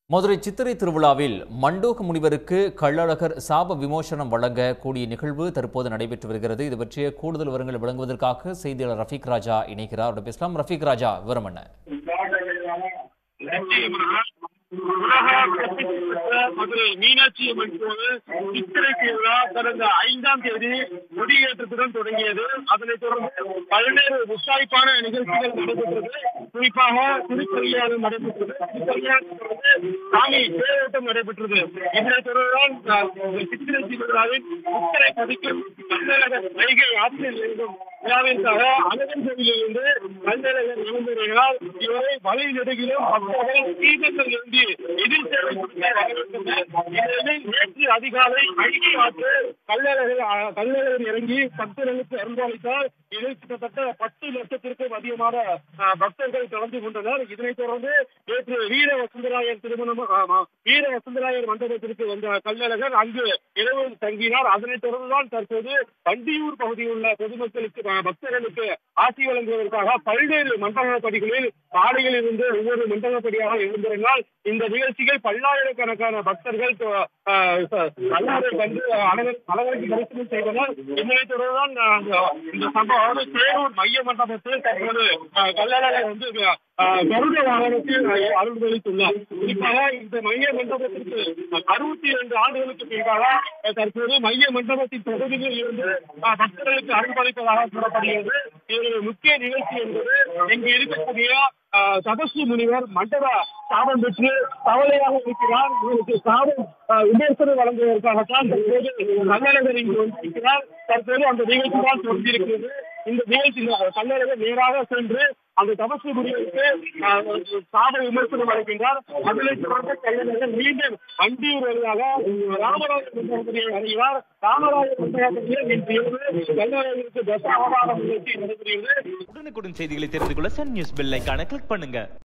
மதுரை சித்திரை திருவிழாவில் மண்டூக முனிவருக்கு கள்ளழகர் சாப விமோசனம் வழங்க கூடிய நிகழ்வு தற்போது நடைபெற்று வருகிறது இது பற்றிய கூடுதல் விவரங்களை வழங்குவதற்காக செய்தியாளர் ரஃபீக் ராஜா இணைகிறார் அவருடைய பேசலாம் ரஃபீக் ராஜா விவரம் என்ன உலக பிரசித்தி பெற்ற மதுரை மீனாட்சி அம்மன் கோவில் சித்திரை திருவிழா கடந்த ஐந்தாம் தேதி கொடியேற்றத்துடன் தொடங்கியது அதனைத் தொடர்ந்து பல்வேறு முத்தாய்ப்பான நிகழ்ச்சிகள் நடைபெற்றது குறிப்பாக திருக்கல்யாணம் நடைபெற்றது திருக்கல்யாணம் தொடர்ந்து சாமி தேரோட்டம் நடைபெற்றது இதனைத் தொடர்ந்துதான் அஹ், இந்த சித்திரை திருவிழாவின் முத்திரை பதிக்கும் கர்நாடக வைகை ஆற்றில் இயங்கும் விழாவிற்காக அழகன் கோவிலிருந்து கல்லழகர் இளம்பெருகிறார் இவரை வழி நெடுகிலும் பக்தர்கள் தீபங்கள் எழுந்தி எதிர் சேவை கொடுக்க வரவேற்றது இதில் நேற்று அதிகாலை வைகை ஆற்று கல்லழகர் அஹ், கல்லழகர் இறங்கி பக்தர்களுக்கு அருள்பாலித்தார் இதில் கிட்டத்தட்ட பத்து லட்சத்திற்கும் அதிகமான அஹ், பக்தர்கள் கலந்து கொண்டனர் இதனைத் தொடர்ந்து நேற்று வீர வசுந்தராயர் திருமணம் ஆமா, வீர வசுந்தராயர் மண்டபத்திற்கு வந்த கல்லழகர் அங்கு இரவு தங்கினார் அதனைத் தொடர்ந்துதான் தற்போது பண்டியூர் பகுதியில் உள்ள பொதுமக்களுக்கு அஹ், பக்தர்களுக்கு ஆசி வழங்குவதற்காக பல்வேறு மண்டபப்படிகளில் மாடியில் இருந்து ஒவ்வொரு மண்டபப்படியாக எழுந்திருந்தால் இந்த நிகழ்ச்சிகள் பல்லாயிரக்கணக்கான பக்தர்கள் அஹ், ச- கல்லறை கண்டு அழகர் அழகருக்கு தரிசனம் செய்தனர் இதனைத் தொடர்ந்துதான் அஹ், இந்த சம்பவம் தேரூர் மைய மண்டபத்தில் தற்போது அஹ், கல்லழகர் வந்து அஹ், கருட வாகனத்தில் அருள்களித்துள்ளார் குறிப்பாக இந்த மைய மண்டபத்திற்கு அறுபத்தி இரண்டு ஆண்டுகளுக்கு பின்பாக அஹ், தற்போது மைய மண்டபத்தின் பகுதியில் இருந்து அஹ், பக்தர்களுக்கு அருள்பாலிப்பதாக கூறப்படுகிறது இதனுடைய முக்கிய நிகழ்ச்சி என்பது இங்கு இருக்கக்கூடிய அஹ், தபசு முனிவர் மண்டப சாபம் பெற்று கவலையாக இருக்கிறார் இவருக்கு சாபம் அஹ், விமர்சனம் வழங்குவதற்காகத்தான் தற்போது கல்லழகர் இங்கு வந்திருக்கிறார் தற்போது அந்த நிகழ்ச்சி தான் தொடர்ந்திருக்கிறது இந்த நிகழ்ச்சி கல்லழகர் நேராக சென்று அந்த தபசு முனிவருக்கு அஹ், சாப விமர்சனம் அளிக்கின்றார் அதனைத் தொடர்ந்து கல்லழகர் மீண்டும் அண்டியூர் வழியாக ராமராஜ மண்டபத்தியை அடைகிறார் ராமராஜ மண்டபத்திலே இன்று இரவு கல்லழகருக்கு தச அவதாரம் நிகழ்ச்சி நடைபெறுகிறது உடனுக்குடன் செய்திகளை தெரிந்து கொள்ள சன் நியூஸ் பெல் ஐகானை கிளிக் பண்ணுங்க